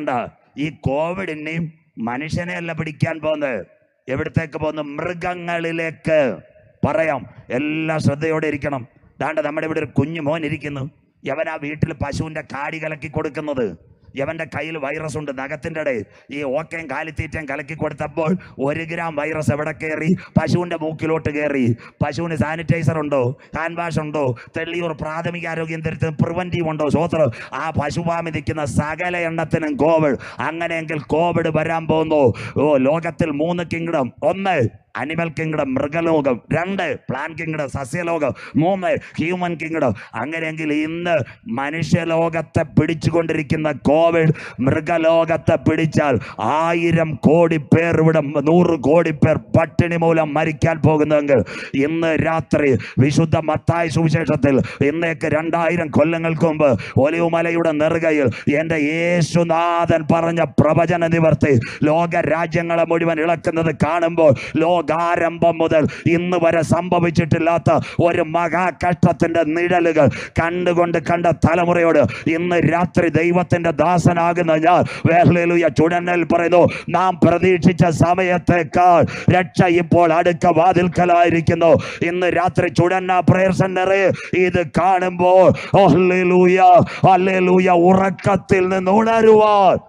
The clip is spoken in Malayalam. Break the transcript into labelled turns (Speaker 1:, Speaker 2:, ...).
Speaker 1: പേടിക്കണ്ട ഈ കോവിഡ് ഇനിയും മനുഷ്യനെ അല്ല പിടിക്കാൻ പോകുന്നത് എവിടത്തേക്ക് പോകുന്നു മൃഗങ്ങളിലേക്ക് പറയാം എല്ലാം ശ്രദ്ധയോടെ ഇരിക്കണം ദാണ്ട് നമ്മുടെ ഇവിടെ ഒരു കുഞ്ഞു മോൻ ഇരിക്കുന്നു യവൻ ആ വീട്ടിൽ പശുവിൻ്റെ കാടി കലക്കി കൊടുക്കുന്നത് യവൻ്റെ കയ്യിൽ വൈറസ് ഉണ്ട് നഖത്തിൻ്റെ ഇടയിൽ ഈ ഓക്കയും കാലിത്തീറ്റയും കലക്കി കൊടുത്തപ്പോൾ ഒരു ഗ്രാം വൈറസ് എവിടെ കയറി പശുവിൻ്റെ മൂക്കിലോട്ട് കയറി പശുവിന് സാനിറ്റൈസർ ഉണ്ടോ ഹാൻഡ് വാഷ് ഉണ്ടോ തെള്ളിയൂർ പ്രാഥമിക ആരോഗ്യ കേന്ദ്രത്തിന് പ്രിവൻറ്റീവ് ഉണ്ടോ സ്വോത്രം ആ പശുപാമി നിൽക്കുന്ന സകല എണ്ണത്തിനും കോവിഡ് അങ്ങനെയെങ്കിൽ കോവിഡ് വരാൻ പോകുന്നു ഓ ലോകത്തിൽ മൂന്ന് കിങ്ഡം ഒന്ന് അനിമൽ കിങ്ഡം മൃഗലോകം രണ്ട് പ്ലാൻ കിങ്ഡം സസ്യലോകം മൂന്ന് ഹ്യൂമൻ കിങ്ഡം അങ്ങനെയെങ്കിൽ ഇന്ന് മനുഷ്യലോകത്തെ പിടിച്ചുകൊണ്ടിരിക്കുന്ന കോവിഡ് മൃഗലോകത്തെ പിടിച്ചാൽ ആയിരം കോടി പേർ ഇവിടെ നൂറ് കോടി പേർ പട്ടിണി മൂലം മരിക്കാൻ പോകുന്നെങ്കിൽ ഇന്ന് രാത്രി വിശുദ്ധ മത്തായ സുവിശേഷത്തിൽ ഇന്നേക്ക് രണ്ടായിരം കൊല്ലങ്ങൾക്ക് മുമ്പ് ഒലിവുമലയുടെ നെറുകയിൽ എൻ്റെ യേശുനാഥൻ പറഞ്ഞ പ്രവചന നിവർത്തി ലോക രാജ്യങ്ങളെ മുഴുവൻ ഇളക്കുന്നത് കാണുമ്പോൾ ലോകാരംഭം മുതൽ ഇന്ന് വരെ സംഭവിച്ചിട്ടില്ലാത്ത ഒരു മഹാകഷ്ടത്തിന്റെ നിഴലുകൾ കണ്ടുകൊണ്ട് കണ്ട തലമുറയോട് ഇന്ന് രാത്രി ദൈവത്തിന്റെ ദാസനാകുന്ന ഞാൻ വേഹ്ലൂയ ചുടന്നൽ പറയുന്നു നാം പ്രതീക്ഷിച്ച സമയത്തേക്കാൾ രക്ഷ ഇപ്പോൾ അടുക്ക വാതിൽക്കലായിരിക്കുന്നു ഇന്ന് രാത്രി ചുടന്ന പ്രയർ സെന്ററ് ഇത് കാണുമ്പോൾ ഹല്ലേലൂയ ഹല്ലേലൂയ ഉറക്കത്തിൽ നിന്ന് ഉണരുവാൻ